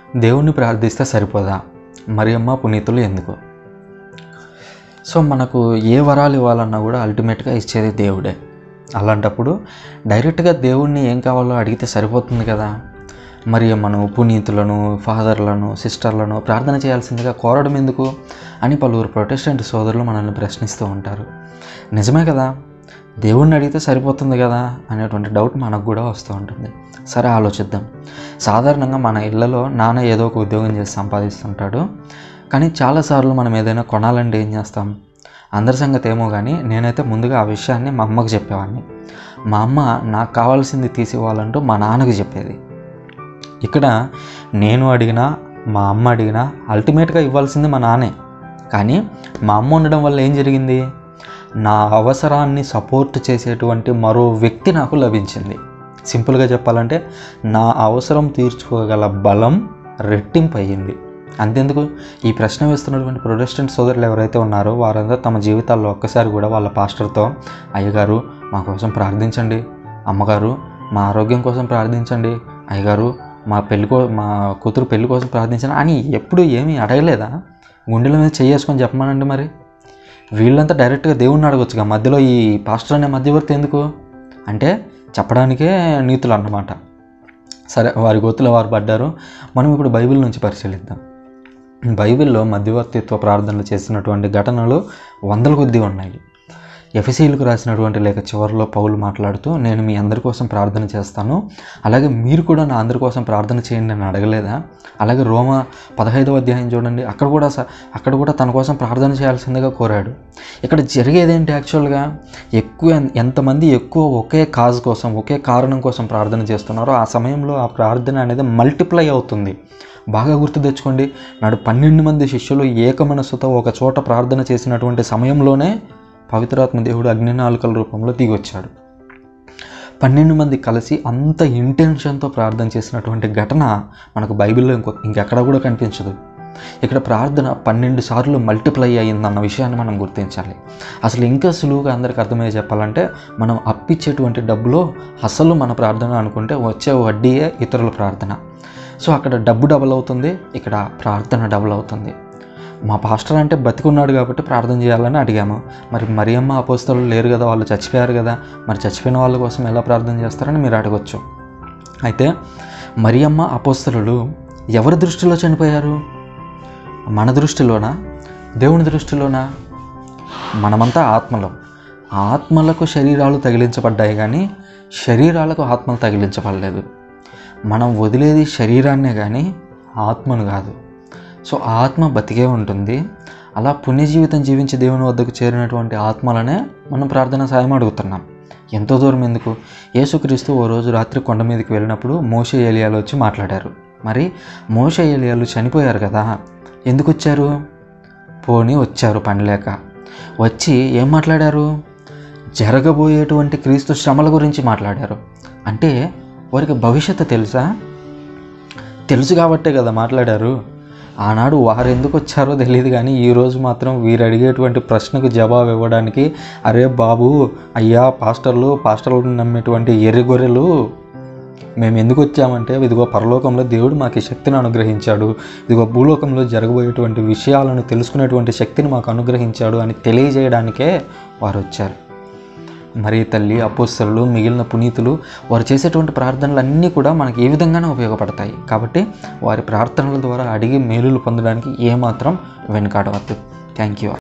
దేవుణ్ణి ప్రార్థిస్తే సరిపోదా మరియమ్మ పునీతులు ఎందుకు సో మనకు ఏ వరాలు ఇవ్వాలన్నా కూడా అల్టిమేట్గా ఇచ్చేది దేవుడే అలాంటప్పుడు డైరెక్ట్గా దేవుణ్ణి ఏం కావాలో అడిగితే సరిపోతుంది కదా మరి మనం పునీతులను ఫాదర్లను సిస్టర్లను ప్రార్థన చేయాల్సిందిగా కోరడం ఎందుకు అని పలువురు ప్రొటెస్టెంట్ సోదరులు మనల్ని ప్రశ్నిస్తూ ఉంటారు నిజమే కదా దేవుణ్ణి అడిగితే సరిపోతుంది కదా అనేటువంటి డౌట్ మనకు కూడా వస్తూ ఉంటుంది సరే ఆలోచిద్దాం సాధారణంగా మన ఇళ్లలో నాన్న ఏదో ఒక ఉద్యోగం చేసి సంపాదిస్తుంటాడు కానీ చాలాసార్లు మనం ఏదైనా కొనాలంటే ఏం చేస్తాం అందరి సంగతి ఏమో కానీ నేనైతే ముందుగా ఆ విషయాన్ని మా అమ్మకు చెప్పేవాడిని మా అమ్మ నాకు కావాల్సింది తీసివ్వాలంటూ మా నాన్నకు చెప్పేది ఇక్కడ నేను అడిగినా మా అమ్మ అడిగినా అల్టిమేట్గా ఇవ్వాల్సింది మా నాన్నే కానీ మా అమ్మ ఉండడం వల్ల ఏం జరిగింది నా అవసరాన్ని సపోర్ట్ చేసేటువంటి మరో వ్యక్తి నాకు లభించింది సింపుల్గా చెప్పాలంటే నా అవసరం తీర్చుకోగల బలం రెట్టింపు అయ్యింది అంతెందుకు ఈ ప్రశ్న వేస్తున్నటువంటి ప్రొటెస్టెంట్ సోదరులు ఎవరైతే ఉన్నారో వారందరూ తమ జీవితాల్లో ఒక్కసారి కూడా వాళ్ళ పాస్టర్తో అయ్యగారు మా కోసం ప్రార్థించండి అమ్మగారు మా ఆరోగ్యం కోసం ప్రార్థించండి అయ్యగారు మా పెళ్లి కో మా కూతురు పెళ్లి కోసం ప్రార్థించండి అని ఎప్పుడు ఏమీ అడగలేదా గుండెల మీద చేసుకొని చెప్పమనండి మరి వీళ్ళంతా డైరెక్ట్గా దేవుణ్ణి అడగొచ్చుగా మధ్యలో ఈ పాస్టర్ అనే మధ్యవర్తి ఎందుకు అంటే చెప్పడానికే నీతులు అన్నమాట సరే వారి గోతులో వారు పడ్డారు మనం ఇప్పుడు బైబిల్ నుంచి పరిశీలిద్దాం బైబిల్లో మధ్యవర్తిత్వ ప్రార్థనలు చేసినటువంటి ఘటనలు వందల కొద్దీ ఉన్నాయి ఎఫ్ఎసీలకు రాసినటువంటి లేఖ చివరిలో పౌలు మాట్లాడుతూ నేను మీ అందరి కోసం ప్రార్థన చేస్తాను అలాగే మీరు కూడా నా అందరి కోసం ప్రార్థన చేయండి అని అడగలేదా అలాగే రోమ పదహైదవ అధ్యాయం చూడండి అక్కడ కూడా స- అక్కడ కూడా తన కోసం ప్రార్థన చేయాల్సిందిగా కోరాడు ఇక్కడ జరిగేదేంటి యాక్చువల్గా ఎక్కువ ఎంతమంది ఎక్కువ ఒకే కాజ్ కోసం ఒకే కారణం కోసం ప్రార్థన చేస్తున్నారో ఆ సమయంలో ఆ ప్రార్థన అనేది మల్టిప్లై అవుతుంది బాగా గుర్తు తెచ్చుకోండి నాడు పన్నెండు మంది శిష్యులు ఏక మనస్సుతో ఒక చోట ప్రార్థన చేసినటువంటి సమయంలోనే పవిత్రాత్మ దేవుడు అగ్నినాలుకల రూపంలో దిగొచ్చాడు పన్నెండు మంది కలిసి అంత ఇంటెన్షన్తో ప్రార్థన చేసినటువంటి ఘటన మనకు బైబిల్లో ఇంకో ఇంకెక్కడ కూడా కనిపించదు ఇక్కడ ప్రార్థన పన్నెండు సార్లు మల్టిప్లై అయ్యిందన్న విషయాన్ని మనం గుర్తించాలి అసలు ఇంకా సులువుగా అందరికి అర్థమయ్యే చెప్పాలంటే మనం అప్పిచ్చేటువంటి డబ్బులో అసలు మన ప్రార్థన అనుకుంటే వచ్చే వడ్డీయే ఇతరుల ప్రార్థన సో అక్కడ డబ్బు డబుల్ అవుతుంది ఇక్కడ ప్రార్థన డబుల్ అవుతుంది మా పాస్టర్ అంటే బతికున్నాడు కాబట్టి ప్రార్థన చేయాలని అడిగాము మరి మరియమ్మ అపోస్తలు లేరు కదా వాళ్ళు చచ్చిపోయారు కదా మరి చచ్చిపోయిన వాళ్ళ కోసం ఎలా ప్రార్థన చేస్తారని మీరు అడగొచ్చు అయితే మరియమ్మ అపోస్తలు ఎవరి దృష్టిలో చనిపోయారు మన దృష్టిలోనా దేవుని దృష్టిలోనా మనమంతా ఆత్మలం ఆత్మలకు శరీరాలు తగిలించబడ్డాయి కానీ శరీరాలకు ఆత్మలు తగిలించబడలేదు మనం వదిలేది శరీరాన్నే కానీ ఆత్మను కాదు సో ఆత్మ బతికే ఉంటుంది అలా పుణ్య జీవితం జీవించి దేవుని వద్దకు చేరినటువంటి ఆత్మలనే మనం ప్రార్థన సాయం అడుగుతున్నాం ఎంతో దూరం ఎందుకు యేసుక్రీస్తు ఓ రోజు రాత్రి కొండ మీదకి వెళ్ళినప్పుడు మోషే ఏలియాలు వచ్చి మాట్లాడారు మరి మోషే ఏలియాలు చనిపోయారు కదా ఎందుకు వచ్చారు పోని వచ్చారు పని లేక వచ్చి ఏం మాట్లాడారు జరగబోయేటువంటి క్రీస్తు శ్రమల గురించి మాట్లాడారు అంటే వారికి భవిష్యత్తు తెలుసా తెలుసు కాబట్టే కదా మాట్లాడారు ఆనాడు వారు ఎందుకు వచ్చారో తెలియదు కానీ ఈరోజు మాత్రం వీరు అడిగేటువంటి ప్రశ్నకు జవాబు ఇవ్వడానికి అరే బాబు అయ్యా పాస్టర్లు పాస్టర్లను నమ్మేటువంటి ఎర్రి గొర్రెలు మేము ఎందుకు వచ్చామంటే ఇదిగో పరలోకంలో దేవుడు మాకు ఈ శక్తిని అనుగ్రహించాడు ఇదిగో భూలోకంలో జరగబోయేటువంటి విషయాలను తెలుసుకునేటువంటి శక్తిని మాకు అనుగ్రహించాడు అని తెలియజేయడానికే వారు వచ్చారు మరి తల్లి అపోస్తలు మిగిలిన పునీతులు వారు చేసేటువంటి ప్రార్థనలు అన్నీ కూడా మనకి ఏ విధంగానే ఉపయోగపడతాయి కాబట్టి వారి ప్రార్థనల ద్వారా అడిగి మేలులు పొందడానికి ఏమాత్రం వెనుకాడవద్దు థ్యాంక్ యూ